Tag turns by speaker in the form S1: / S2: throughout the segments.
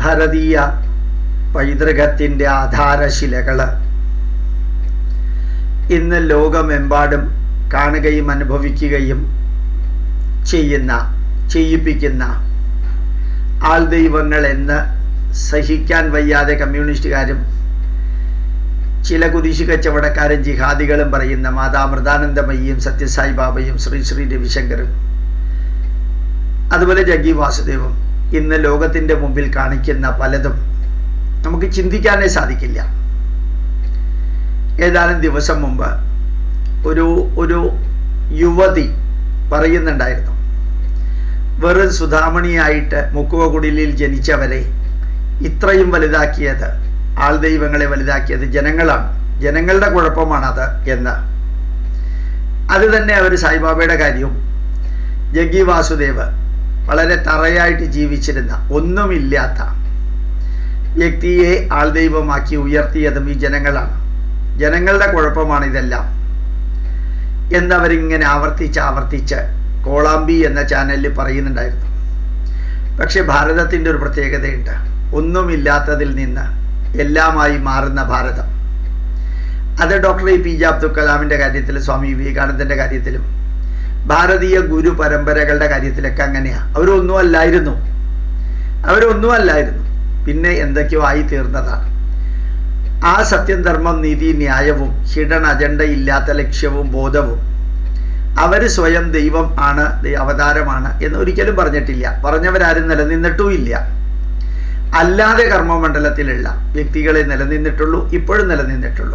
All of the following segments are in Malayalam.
S1: ഭാരതീയ പൈതൃകത്തിൻ്റെ ആധാരശിലകൾ ഇന്ന് ലോകമെമ്പാടും കാണുകയും അനുഭവിക്കുകയും ചെയ്യുന്ന ചെയ്യിപ്പിക്കുന്ന ആൾ ദൈവങ്ങൾ എന്ന് സഹിക്കാൻ വയ്യാതെ കമ്മ്യൂണിസ്റ്റുകാരും ചില കുരിശു കച്ചവടക്കാരും ജിഹാദികളും പറയുന്ന മാതാ മൃതാനന്ദമയ്യും സത്യസായി ബാബയും ശ്രീ ശ്രീ രവിശങ്കറും അതുപോലെ ജഗ്ഗി വാസുദേവും ഇന്ന് ലോകത്തിൻ്റെ മുമ്പിൽ കാണിക്കുന്ന പലതും നമുക്ക് ചിന്തിക്കാനേ സാധിക്കില്ല ഏതാനും ദിവസം മുമ്പ് ഒരു ഒരു യുവതി പറയുന്നുണ്ടായിരുന്നു വെറും സുധാമണിയായിട്ട് മുക്കുവ കുടിലിൽ ജനിച്ചവരെ ഇത്രയും വലുതാക്കിയത് ആൾ ദൈവങ്ങളെ വലുതാക്കിയത് ജനങ്ങളാണ് ജനങ്ങളുടെ കുഴപ്പമാണത് എന്ന് അത് തന്നെ അവർ സായിബാബയുടെ കാര്യവും ജഗ്ഗി വാസുദേവ് വളരെ തറയായിട്ട് ജീവിച്ചിരുന്ന ഒന്നുമില്ലാത്ത വ്യക്തിയെ ആൾ ദൈവമാക്കി ഉയർത്തിയതും ഈ ജനങ്ങളാണ് ജനങ്ങളുടെ കുഴപ്പമാണ് ഇതെല്ലാം എന്നവരിങ്ങനെ ആവർത്തിച്ച് ആവർത്തിച്ച് കോളാമ്പി എന്ന ചാനലിൽ പറയുന്നുണ്ടായിരുന്നു പക്ഷെ ഭാരതത്തിൻ്റെ ഒരു പ്രത്യേകതയുണ്ട് ഒന്നുമില്ലാത്തതിൽ നിന്ന് എല്ലാമായി മാറുന്ന ഭാരതം അത് doctor A P J Abdul കലാമിൻ്റെ കാര്യത്തിലും സ്വാമി വിവേകാനന്ദൻ്റെ കാര്യത്തിലും ഭാരതീയ ഗുരു പരമ്പരകളുടെ കാര്യത്തിലൊക്കെ അങ്ങനെയാണ് അവരൊന്നും അല്ലായിരുന്നു അവരൊന്നും അല്ലായിരുന്നു പിന്നെ എന്തൊക്കെയോ ആയി തീർന്നതാണ് ആ സത്യം ധർമ്മം നീതി ന്യായവും ഹിഡൻ അജണ്ട ഇല്ലാത്ത ലക്ഷ്യവും ബോധവും അവർ സ്വയം ദൈവം ആണ് അവതാരമാണ് എന്ന് ഒരിക്കലും പറഞ്ഞിട്ടില്ല പറഞ്ഞവരാരും നിലനിന്നിട്ടുമില്ല അല്ലാതെ കർമ്മമണ്ഡലത്തിലുള്ള വ്യക്തികളെ നിലനിന്നിട്ടുള്ളൂ ഇപ്പോഴും നിലനിന്നിട്ടുള്ളൂ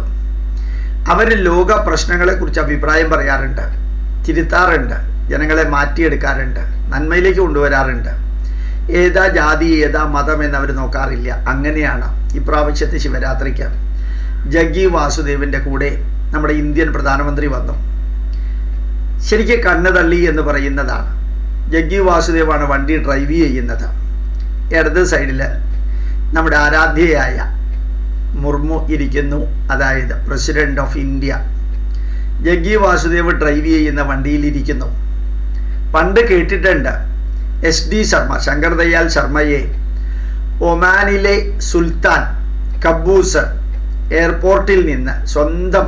S1: അവർ ലോക പ്രശ്നങ്ങളെക്കുറിച്ച് അഭിപ്രായം പറയാറുണ്ട് തിരുത്താറുണ്ട് ജനങ്ങളെ മാറ്റിയെടുക്കാറുണ്ട് നന്മയിലേക്ക് കൊണ്ടുവരാറുണ്ട് ഏതാ ജാതി ഏതാ മതം എന്നവർ നോക്കാറില്ല അങ്ങനെയാണ് ഇപ്രാവശ്യത്തെ ശിവരാത്രിക്ക് ജഗ്ഗി വാസുദേവിൻ്റെ കൂടെ നമ്മുടെ ഇന്ത്യൻ പ്രധാനമന്ത്രി വന്നു ശരിക്ക് കണ്ണ് തള്ളി എന്ന് പറയുന്നതാണ് ജഗ്ഗി വാസുദേവാണ് വണ്ടി ഡ്രൈവ് ചെയ്യുന്നത് ഇടത് സൈഡിൽ നമ്മുടെ ആരാധ്യയായ മുർമു ഇരിക്കുന്നു അതായത് president of India Jaggi Vasudev drive ചെയ്യുന്ന വണ്ടിയിലിരിക്കുന്നു പണ്ട് കേട്ടിട്ടുണ്ട് എസ് ഡി ശർമ്മ ശങ്കർ ദയാൽ ശർമ്മയെ ഒമാനിലെ സുൽത്താൻ കബൂസ് എയർപോർട്ടിൽ നിന്ന് സ്വന്തം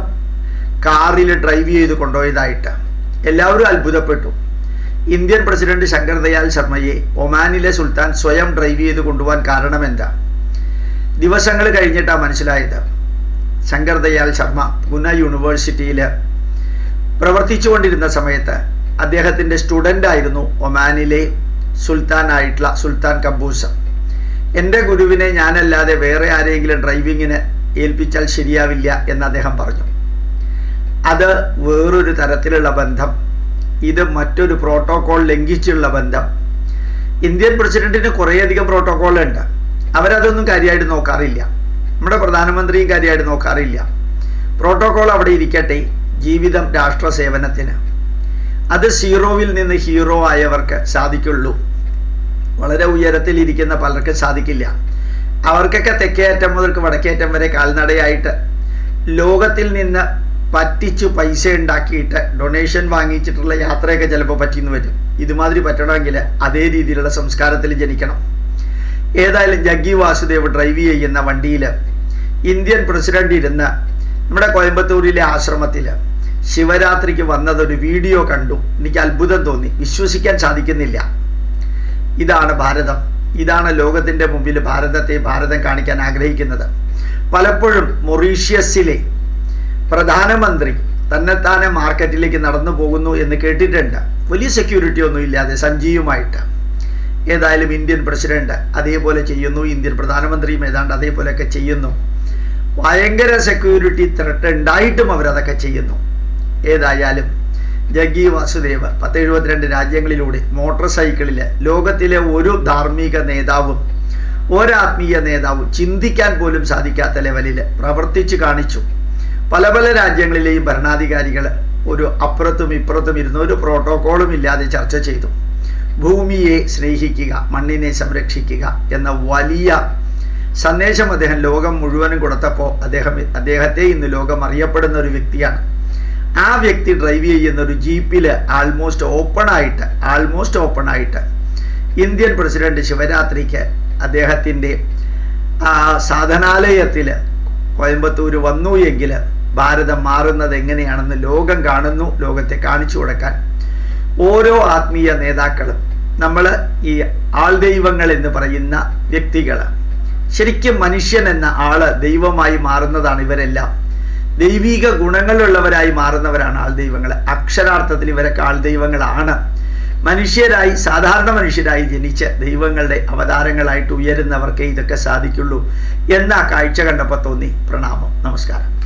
S1: കാറിൽ ഡ്രൈവ് ചെയ്ത് കൊണ്ടുപോയതായിട്ട് എല്ലാവരും അത്ഭുതപ്പെട്ടു ഇന്ത്യൻ പ്രസിഡന്റ് ശങ്കർ ദയാൽ ശർമ്മയെ ഒമാനിലെ സുൽത്താൻ സ്വയം ഡ്രൈവ് ചെയ്ത് കൊണ്ടുപോകാൻ കാരണമെന്താ ദിവസങ്ങൾ കഴിഞ്ഞിട്ടാണ് മനസ്സിലായത് ശങ്കർ ദയാൽ ശർമ്മ പുന യൂണിവേഴ്സിറ്റിയിൽ പ്രവർത്തിച്ചുകൊണ്ടിരുന്ന സമയത്ത് അദ്ദേഹത്തിൻ്റെ സ്റ്റുഡൻ്റ് ആയിരുന്നു ഒമാനിലെ സുൽത്താൻ ആയിട്ടുള്ള സുൽത്താൻ കബൂസ് എൻ്റെ ഗുരുവിനെ ഞാനല്ലാതെ വേറെ ആരെങ്കിലും ഡ്രൈവിങ്ങിന് ഏൽപ്പിച്ചാൽ ശരിയാവില്ല എന്ന് അദ്ദേഹം പറഞ്ഞു അത് വേറൊരു തരത്തിലുള്ള ബന്ധം ഇത് മറ്റൊരു പ്രോട്ടോകോൾ ലംഘിച്ചുള്ള ബന്ധം ഇന്ത്യൻ പ്രസിഡന്റിന് കുറേയധികം പ്രോട്ടോകോൾ ഉണ്ട് അവരതൊന്നും കാര്യമായിട്ട് നോക്കാറില്ല നമ്മുടെ പ്രധാനമന്ത്രിയും കാര്യമായിട്ട് നോക്കാറില്ല പ്രോട്ടോകോൾ അവിടെ ഇരിക്കട്ടെ ജീവിതം രാഷ്ട്ര സേവനത്തിന് അത് സീറോവിൽ നിന്ന് ഹീറോ ആയവർക്ക് സാധിക്കുള്ളൂ വളരെ ഉയരത്തിൽ ഇരിക്കുന്ന പലർക്കും സാധിക്കില്ല അവർക്കൊക്കെ തെക്കേയറ്റം മുതൽക്ക് വടക്കേയറ്റം വരെ കാൽനടയായിട്ട് ലോകത്തിൽ നിന്ന് പറ്റിച്ചു പൈസ ഉണ്ടാക്കിയിട്ട് ഡൊണേഷൻ വാങ്ങിച്ചിട്ടുള്ള യാത്രയൊക്കെ ചിലപ്പോൾ പറ്റിയെന്ന് വരും ഇതുമാതിരി പറ്റണമെങ്കിൽ അതേ രീതിയിലുള്ള സംസ്കാരത്തിൽ ജനിക്കണം ഏതായാലും ജഗ്ഗി വാസുദേവ് ഡ്രൈവ് ചെയ്യുന്ന വണ്ടിയിൽ ഇന്ത്യൻ പ്രസിഡന്റ് ഇരുന്ന് നമ്മുടെ കോയമ്പത്തൂരിലെ ആശ്രമത്തിൽ ശിവരാത്രിക്ക് വന്നതൊരു വീഡിയോ കണ്ടു എനിക്ക് അത്ഭുതം തോന്നി വിശ്വസിക്കാൻ സാധിക്കുന്നില്ല ഇതാണ് ഭാരതം ഇതാണ് ലോകത്തിൻ്റെ മുമ്പിൽ ഭാരതത്തെ ഭാരതം കാണിക്കാൻ ആഗ്രഹിക്കുന്നത് പലപ്പോഴും മൊറീഷ്യസിലെ പ്രധാനമന്ത്രി തന്നെത്താനെ മാർക്കറ്റിലേക്ക് നടന്നു പോകുന്നു എന്ന് കേട്ടിട്ടുണ്ട് വലിയ സെക്യൂരിറ്റി ഒന്നും ഇല്ലാതെ സഞ്ജീവുമായിട്ട് ഏതായാലും ഇന്ത്യൻ പ്രസിഡന്റ് അതേപോലെ ചെയ്യുന്നു ഇന്ത്യൻ പ്രധാനമന്ത്രിയും ഏതാണ്ട് അതേപോലെയൊക്കെ ചെയ്യുന്നു ഭയങ്കര സെക്യൂരിറ്റി ത്രെട്ട് ഉണ്ടായിട്ടും അവരതൊക്കെ ചെയ്യുന്നു ഏതായാലും ജഗ്ഗി വാസുദേവ് പത്ത് എഴുപത്തിരണ്ട് രാജ്യങ്ങളിലൂടെ മോട്ടോർ സൈക്കിളിൽ ലോകത്തിലെ ഒരു ധാർമ്മിക നേതാവും ഒരാത്മീയ നേതാവും ചിന്തിക്കാൻ പോലും സാധിക്കാത്ത ലെവലിൽ പ്രവർത്തിച്ച് കാണിച്ചു പല പല രാജ്യങ്ങളിലെയും ഭരണാധികാരികൾ ഒരു അപ്പുറത്തും ഇപ്പുറത്തും ഇരുന്ന് ഒരു പ്രോട്ടോക്കോളും ഇല്ലാതെ ചർച്ച ചെയ്തു ഭൂമിയെ സ്നേഹിക്കുക മണ്ണിനെ സംരക്ഷിക്കുക എന്ന വലിയ സന്ദേശം അദ്ദേഹം ലോകം മുഴുവനും കൊടുത്തപ്പോൾ അദ്ദേഹം അദ്ദേഹത്തെ ഇന്ന് ലോകം അറിയപ്പെടുന്ന ഒരു വ്യക്തിയാണ് ആ വ്യക്തി ഡ്രൈവ് ചെയ്യുന്ന ഒരു ജീപ്പിൽ ആൾമോസ്റ്റ് ഓപ്പൺ ആയിട്ട് ആൾമോസ്റ്റ് ഓപ്പൺ ആയിട്ട് ഇന്ത്യൻ പ്രസിഡന്റ് ശിവരാത്രിക്ക് അദ്ദേഹത്തിൻ്റെ ആ സാധനാലയത്തിൽ കോയമ്പത്തൂർ വന്നു എങ്കിൽ ഭാരതം മാറുന്നത് എങ്ങനെയാണെന്ന് ലോകം കാണുന്നു ലോകത്തെ കാണിച്ചു കൊടുക്കാൻ ഓരോ ആത്മീയ നേതാക്കളും നമ്മൾ ഈ ആൾദൈവങ്ങൾ എന്ന് പറയുന്ന വ്യക്തികൾ ശരിക്കും മനുഷ്യൻ എന്ന ആള് ദൈവമായി മാറുന്നതാണ് ഇവരെല്ലാം ദൈവിക ഗുണങ്ങളുള്ളവരായി മാറുന്നവരാണ് ആൾദൈവങ്ങൾ അക്ഷരാർത്ഥത്തിൽ ഇവരൊക്കെ ആൾദൈവങ്ങളാണ് മനുഷ്യരായി സാധാരണ മനുഷ്യരായി ജനിച്ച് ദൈവങ്ങളുടെ അവതാരങ്ങളായിട്ട് ഉയരുന്നവർക്കേ ഇതൊക്കെ സാധിക്കുള്ളൂ എന്ന കാഴ്ച കണ്ടപ്പോൾ തോന്നി പ്രണാമം നമസ്കാരം